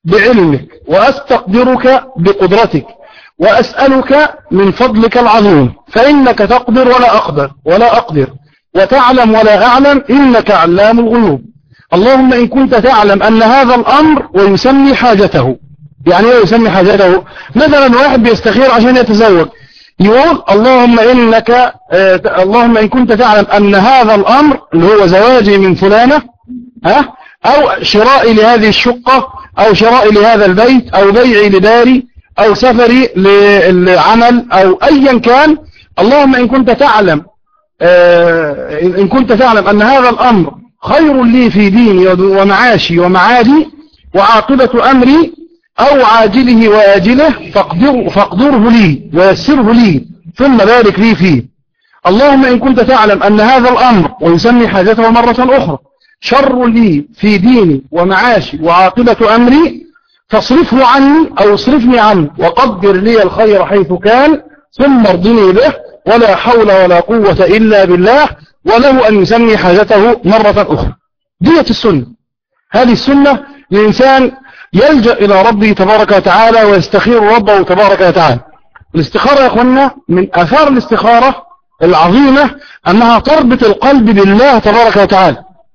بعلمك وأستقدرك بقدرتك وأسألك من فضلك العظيم فإنك تقدر ولا أقدر ولا أقدر وتعلم ولا أعلم إنك علام الغيوب اللهم إن كنت تعلم أن هذا الأمر ويسمي حاجته يعني ايه يسمي حاجته مثلا واحد بيستخير عشان يتزوج يقول اللهم إنك آه اللهم إن كنت تعلم أن هذا الأمر اللي هو زواجي من فلانة ها أو شرائي لهذه الشقة أو شرائي لهذا البيت أو بيعي لداري أو سفري للعمل أو أيا كان اللهم إن كنت تعلم آه إن كنت تعلم أن هذا الأمر خير لي في ديني ومعاشي ومعادي وعاقبة أمري أو عاجله وآجله فاقدر فاقدره لي ويسره لي ثم بارك لي فيه اللهم إن كنت تعلم أن هذا الأمر ويسمي حاجته مرة أخرى شر لي في ديني ومعاشي وعاقبة أمري فاصرفه عني أو اصرفني عنه وقدر لي الخير حيث كان ثم ارضني به ولا حول ولا قوة إلا بالله وله أن يسمي حاجته مرة أخرى دية السنة هذه السنة الإنسان يلجأ إلى ربه تبارك وتعالى ويستخير ربه تبارك وتعالى الاستخارة يا أخوانا من أثار الاستخارة العظيمة أنها تربط القلب بالله تبارك وتعالى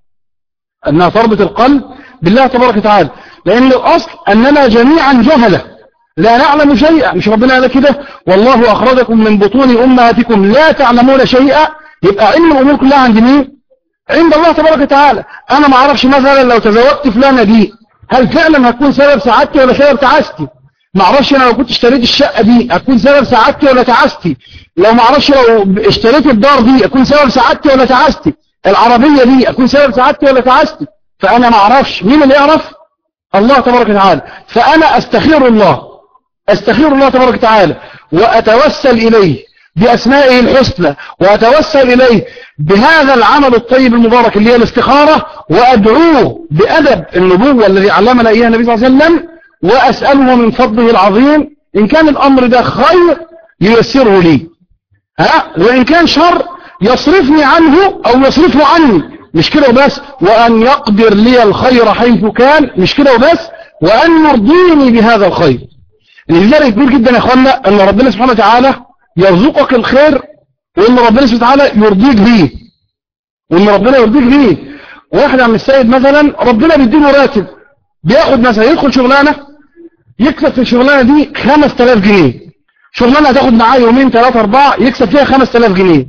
أنها تربط القلب بالله تبارك وتعالى لأن الأصل أننا جميعا جهلة لا نعلم شيئا مش ربنا قال كده والله أخرجكم من بطون أمهاتكم لا تعلمون شيئا يبقى علم الأمور كلها عند مين عند الله تبارك وتعالى أنا ما أعرفش مثلا لو تزوجت فلانة دي هل فعلا هتكون سبب سعادتي ولا سبب تعاستي ما اعرفش انا لو كنت اشتريت الشقة دي هتكون سبب سعادتي ولا تعاستي لو ما اعرفش لو اشتريت الدار دي اكون سبب سعادتي ولا تعاستي العربية دي اكون سبب سعادتي ولا تعاستي فانا ما اعرفش مين اللي يعرف الله تبارك وتعالى فانا استخير الله استخير الله تبارك وتعالى واتوسل اليه بأسمائه الحسنى وأتوسل إليه بهذا العمل الطيب المبارك اللي هي الاستخارة وأدعوه بأدب النبوة الذي علمنا إياه النبي صلى الله عليه وسلم وأسأله من فضله العظيم إن كان الأمر ده خير ييسره لي ها وإن كان شر يصرفني عنه أو يصرفه عني مش كده وبس وأن يقدر لي الخير حيث كان مش كده وبس وأن يرضيني بهذا الخير لذلك كبير جدا يا أخوانا أن ربنا سبحانه وتعالى يرزقك الخير وان ربنا سبحانه وتعالى يرضيك بيه وان ربنا يرضيك بيه واحد عم السيد مثلا ربنا بيديله راتب بياخد مثلا يدخل شغلانه يكسب في الشغلانه دي 5000 جنيه شغلانه هتاخد معاه يومين ثلاثه اربعه يكسب فيها 5000 جنيه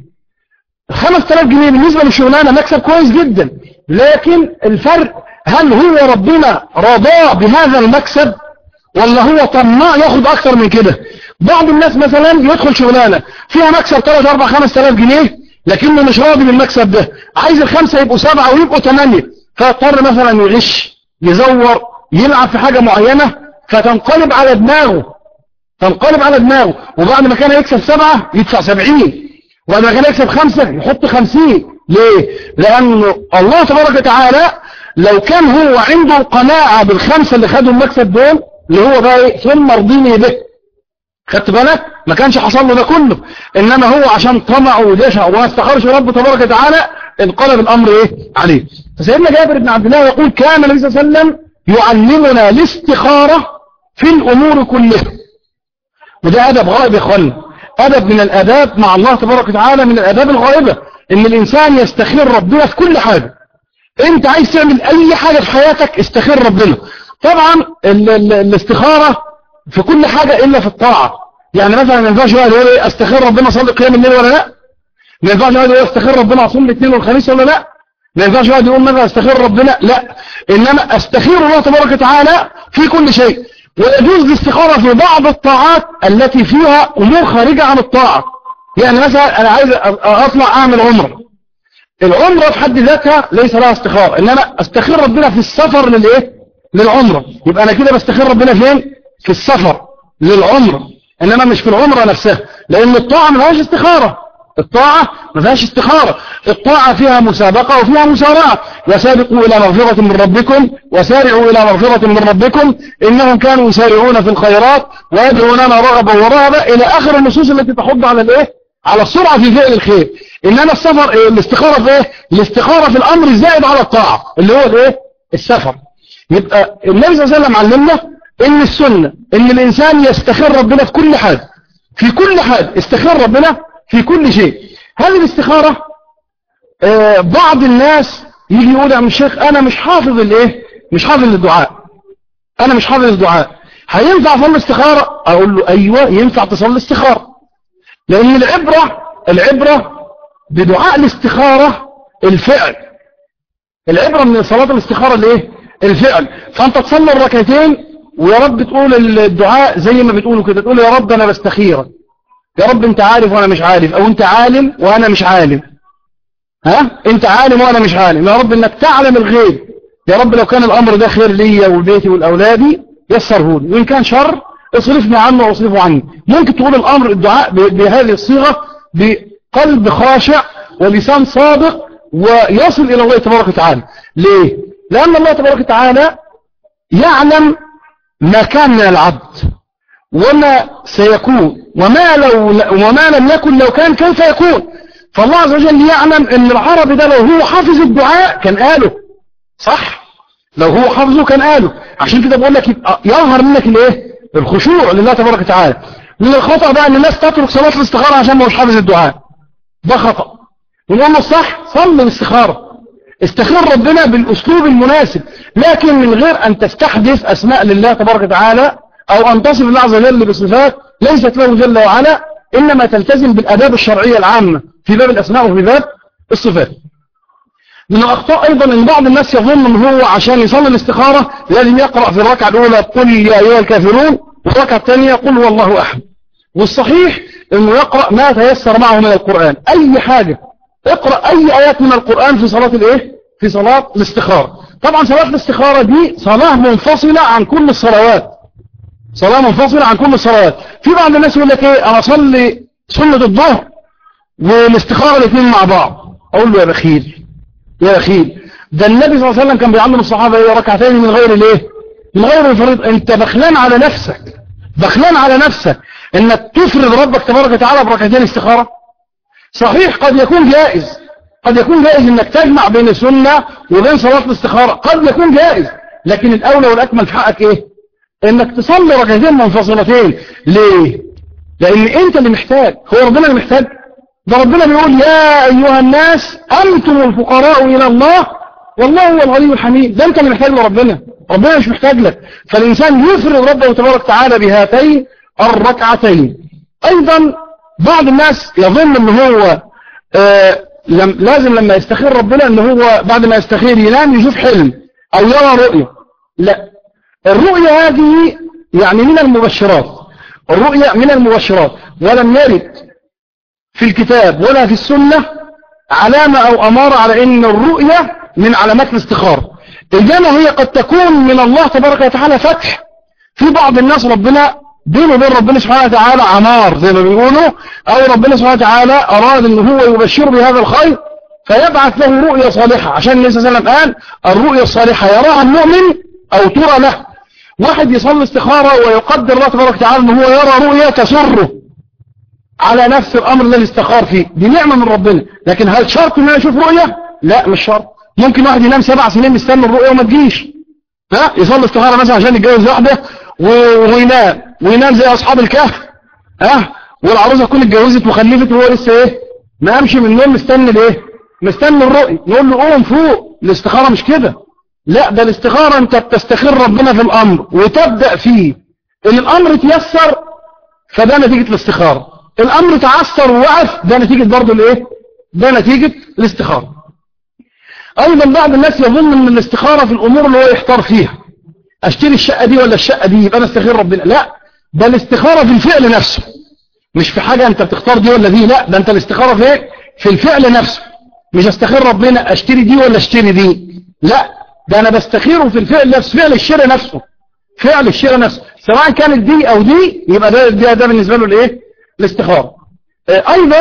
5000 جنيه بالنسبه للشغلانه مكسب كويس جدا لكن الفرق هل هو ربنا رضاه بهذا المكسب ولا هو طماع ياخد اكتر من كده بعض الناس مثلا يدخل شغلانه فيها مكسب 3 4 5000 جنيه لكنه مش راضي بالمكسب ده عايز الخمسه يبقوا سبعه ويبقوا ثمانيه فاضطر مثلا يغش يزور يلعب في حاجه معينه فتنقلب على دماغه تنقلب على دماغه وبعد ما كان يكسب سبعه يدفع 70 وبعد ما كان يكسب خمسه يحط 50 ليه؟ لانه الله تبارك وتعالى لو كان هو عنده قناعه بالخمسه اللي خدوا المكسب دول اللي هو بقى ايه ثم ارضيني به خدت بالك ما كانش حصل له ده كله انما هو عشان طمع ودشع وما استخرش رب تبارك وتعالى انقلب الامر ايه عليه فسيدنا جابر بن عبد الله يقول كان النبي صلى الله عليه وسلم يعلمنا الاستخاره في الامور كلها وده ادب غائب يا اخوانا ادب من الاداب مع الله تبارك وتعالى من الاداب الغائبه ان الانسان يستخير ربنا في كل حاجه انت عايز تعمل اي حاجه في حياتك استخير ربنا طبعا ال ال الاستخارة في كل حاجة إلا في الطاعة يعني مثلا ما ينفعش واحد يقول ايه استخير ربنا صلي قيام الليل ولا لا ما ينفعش واحد يقول استخير ربنا اصوم الاثنين والخميس ولا لا ما ينفعش واحد يقول مثلا استخير ربنا لا انما استخير الله تبارك وتعالى في كل شيء ويجوز الاستخارة في بعض الطاعات التي فيها امور خارجة عن الطاعة يعني مثلا انا عايز اطلع اعمل عمره العمرة في حد ذاتها ليس لها استخارة انما استخير ربنا في السفر للايه للعمرة يبقى انا كده بستخير ربنا فين في السفر للعمرة انما مش في العمرة نفسها لان الطاعة ما فيهاش استخارة الطاعة ما فيهاش استخارة الطاعة فيها مسابقة وفيها مسارعة وسابقوا الى مغفرة من ربكم وسارعوا الى مغفرة من ربكم انهم كانوا يسارعون في الخيرات ويدعوننا رغبا ورهبا الى اخر النصوص التي تحض على الايه على السرعة في فعل الخير انما السفر الاستخارة في ايه الاستخارة في الامر الزائد على الطاعة اللي هو الايه السفر يبقى النبي صلى الله عليه وسلم علمنا ان السنة ان الانسان يستخير ربنا في كل حاجة في كل حاجة استخير ربنا في كل شيء هذه الاستخارة آه بعض الناس يجي يقول يا الشيخ انا مش حافظ الايه مش حافظ الدعاء انا مش حافظ الدعاء هينفع اصلي استخارة اقول له ايوه ينفع تصلي استخارة لان العبرة العبرة بدعاء الاستخارة الفعل العبرة من صلاة الاستخارة الايه الفعل فانت تصلي الركعتين ويا رب تقول الدعاء زي ما بتقولوا كده تقول يا رب انا بستخيرك يا رب انت عارف وانا مش عارف او انت عالم وانا مش عالم ها انت عالم وانا مش عالم يا رب انك تعلم الغيب يا رب لو كان الامر ده خير ليا وبيتي والاولادي يسره لي وان كان شر اصرفني عنه واصرفه عني ممكن تقول الامر الدعاء بهذه الصيغة بقلب خاشع ولسان صادق ويصل الى الله تبارك وتعالى ليه لان الله تبارك وتعالى يعلم ما كان من العبد وما سيكون وما, لو وما لم يكن لو كان كيف يكون فالله عز وجل يعلم ان العربي ده لو هو حافظ الدعاء كان قاله صح لو هو حافظه كان قاله عشان كده بقول لك يظهر منك الايه الخشوع لله تبارك وتعالى من الخطأ بقى ان الناس تترك صلاة الاستخارة عشان ما هوش حافظ الدعاء ده خطأ ونقول له الصح صلي الاستخارة استخير ربنا بالاسلوب المناسب لكن من غير ان تستحدث اسماء لله تبارك وتعالى او ان تصف الله عز وجل بصفات ليست له جل وعلا انما تلتزم بالاداب الشرعية العامة في باب الاسماء وفي باب الصفات من الاخطاء ايضا ان بعض الناس يظن ان هو عشان يصلي الاستخارة لازم يقرأ في الركعة الاولى قل يا ايها الكافرون والركعة الثانية قل هو الله احد والصحيح انه يقرأ ما تيسر معه من القرآن اي حاجة اقرأ اي ايات من القرآن في صلاة الايه في صلاة الاستخارة طبعا صلاة الاستخارة دي صلاة منفصلة عن كل الصلوات صلاة منفصلة عن كل الصلوات في بعض الناس يقول لك ايه انا اصلي سنة الظهر والاستخارة الاثنين مع بعض اقول له يا بخيل يا بخيل ده النبي صلى الله عليه وسلم كان بيعلم الصحابة ايه ركعتين من غير الايه من غير الفريض انت بخلان على نفسك بخلان على نفسك انك تفرض ربك تبارك وتعالى بركعتين استخارة صحيح قد يكون جائز قد يكون جائز انك تجمع بين السنة وبين صلاة الاستخارة قد يكون جائز لكن الاولى والاكمل في حقك ايه انك تصلي ركعتين منفصلتين ليه لان انت اللي محتاج هو ربنا اللي محتاج ده ربنا بيقول يا ايها الناس انتم الفقراء الى الله والله هو الغني الحميد ده انت اللي محتاج لربنا ربنا مش محتاج لك فالانسان يفرض ربه تبارك وتعالى بهاتين الركعتين ايضا بعض الناس يظن ان هو آه لم لازم لما يستخير ربنا ان هو بعد ما يستخير ينام يشوف حلم او يرى رؤية لا الرؤية هذه يعني من المبشرات الرؤية من المبشرات ولم يرد في الكتاب ولا في السنة علامة او امارة على ان الرؤية من علامات الاستخارة الجنة هي قد تكون من الله تبارك وتعالى فتح في بعض الناس ربنا بينه وبين ربنا سبحانه وتعالى عمار زي ما بيقولوا او ربنا سبحانه وتعالى اراد ان هو يبشره بهذا الخير فيبعث له رؤية صالحة عشان النبي صلى الله عليه وسلم قال الرؤية الصالحة يراها المؤمن او ترى له واحد يصلي استخارة ويقدر الله تبارك وتعالى ان هو يرى رؤية تسره على نفس الامر الذي استخار فيه دي نعمة من ربنا لكن هل شرط ان يشوف رؤية لا مش شرط ممكن واحد ينام سبع سنين مستنى الرؤية وما تجيش ها يصلي استخارة مثلا عشان يتجوز واحدة وينام وينام زي اصحاب الكهف ها والعروسه تكون اتجوزت وخلفت وهو لسه ايه ما قامش من النوم مستني الايه مستني الرؤيه نقول له قوم فوق الاستخاره مش كده لا ده الاستخاره انت بتستخير ربنا في الامر وتبدا فيه ان الامر تيسر فده نتيجه الاستخاره الامر تعثر ووقف ده نتيجه برضه الايه ده نتيجه الاستخاره ايضا بعض الناس يظن ان الاستخاره في الامور اللي هو يحتار فيها اشتري الشقة دي ولا الشقة دي يبقى انا استخير ربنا لا ده الاستخارة في الفعل نفسه مش في حاجة انت بتختار دي ولا دي لا ده انت الاستخارة في ايه في الفعل نفسه مش استخير ربنا اشتري دي ولا اشتري دي لا ده انا بستخيره في الفعل نفسه فعل الشراء نفسه فعل الشراء نفسه سواء كانت دي او دي يبقى ده ده, ده بالنسبة له الايه الاستخارة ايضا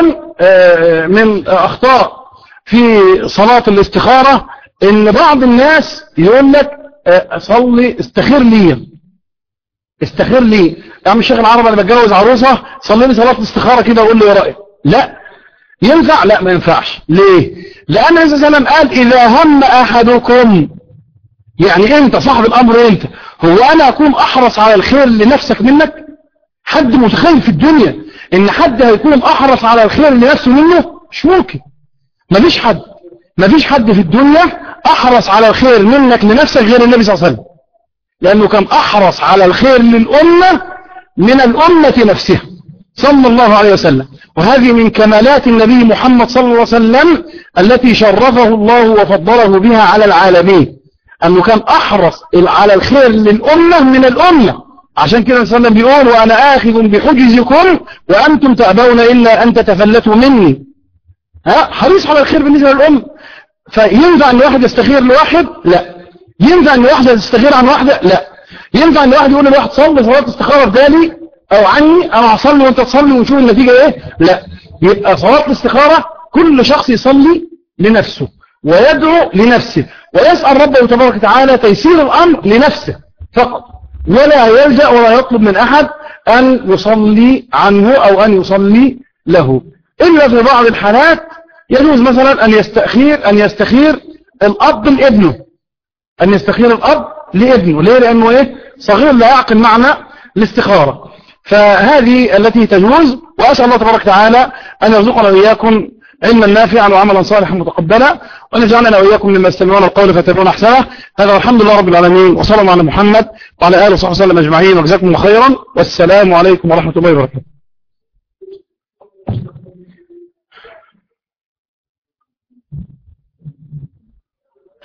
من اخطاء في صلاة الاستخارة ان بعض الناس يقول لك صلي استخير لي استخير لي يا عم الشيخ العرب انا بتجوز عروسه صلي لي صلاه استخاره كده وقول لي ايه رايك لا ينفع لا ما ينفعش ليه لان النبي صلى الله عليه وسلم قال اذا هم احدكم يعني انت صاحب الامر انت هو انا اكون احرص على الخير لنفسك منك حد متخيل في الدنيا ان حد هيكون احرص على الخير لنفسه منه مش ممكن مفيش حد مفيش حد في الدنيا احرص على الخير منك لنفسك غير النبي صلى الله عليه وسلم لانه كان احرص على الخير للامة من الامة نفسها صلى الله عليه وسلم وهذه من كمالات النبي محمد صلى الله عليه وسلم التي شرفه الله وفضله بها على العالمين أنه كان أحرص على الخير للأمة من الأمة عشان كده صلى الله عليه وسلم بيقول وأنا آخذ بحجزكم وأنتم تأبون إلا أن تتفلتوا مني ها حريص على الخير بالنسبة للأمة فينفع أن واحد يستخير لواحد لا ينفع أن واحدة تستخير عن واحدة لا ينفع أن واحد يقول لواحد صلي صلاة استخارة بدالي أو عني أنا هصلي وأنت تصلي ونشوف النتيجة إيه لا يبقى صلاة الاستخارة كل شخص يصلي لنفسه ويدعو لنفسه ويسأل ربه تبارك وتعالى تيسير الأمر لنفسه فقط ولا يلجأ ولا يطلب من أحد أن يصلي عنه أو أن يصلي له إلا في بعض الحالات يجوز مثلا أن يستخير أن يستخير الأب لابنه أن يستخير الأب لابنه ليه لأنه إيه صغير لا يعقل معنى الاستخارة فهذه التي تجوز وأسأل الله تبارك وتعالى أن يرزقنا وإياكم علما نافعا وعملا صالحا متقبلا وأن يجعلنا وإياكم مما يستمعون القول فاتبعون أحسنه هذا والحمد لله رب العالمين وصلى الله على محمد وعلى آله وصحبه وسلم أجمعين وجزاكم الله خيرا والسلام عليكم ورحمة الله وبركاته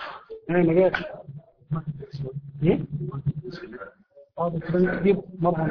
ايه ما جاء ايه اه ده كده نجيب مرة